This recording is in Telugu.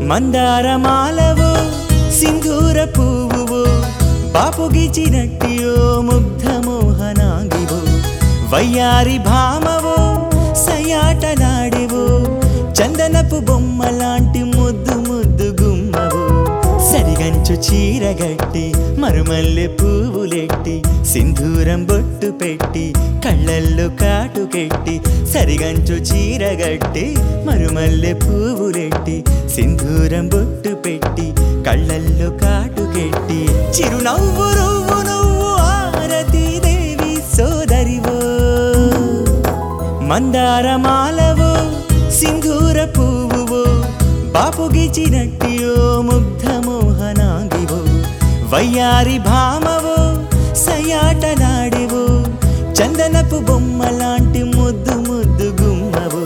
మందారమాలవో సింధూర పువ్వువో బాపుగిచినట్టియో ముగ్ధ మోహనాంగివో వయ్యారి భామవో సయాటలాడివో చందనపు బొమ్మలాంటి ముద్దు ముద్దు గుమ్మవో సరిగంచు చీరగట్టి మరుమల్లె పువ్వులెట్టి సింధూరం బొట్టు పెట్టి కళ్ళల్లో కాటుకెట్టి సరిగంచు చీరగట్టి మరుమల్లె పువ్వులెట్టి సింధూరం బొట్టు పెట్టి కళ్ళల్లో కాటుకెట్టి చిరునవ్వు నువ్వు నువ్వు ఆరతి దేవి సోదరివో మందారమాలవో సింధూర పువ్వువో బాపుగిచినట్టియో ముగ్ధ మోహనాంగివో వయ్యారి భామవో సయాటలాడివో చందనపు బొమ్మలాంటి ముద్దు ముద్దు గుమ్మవో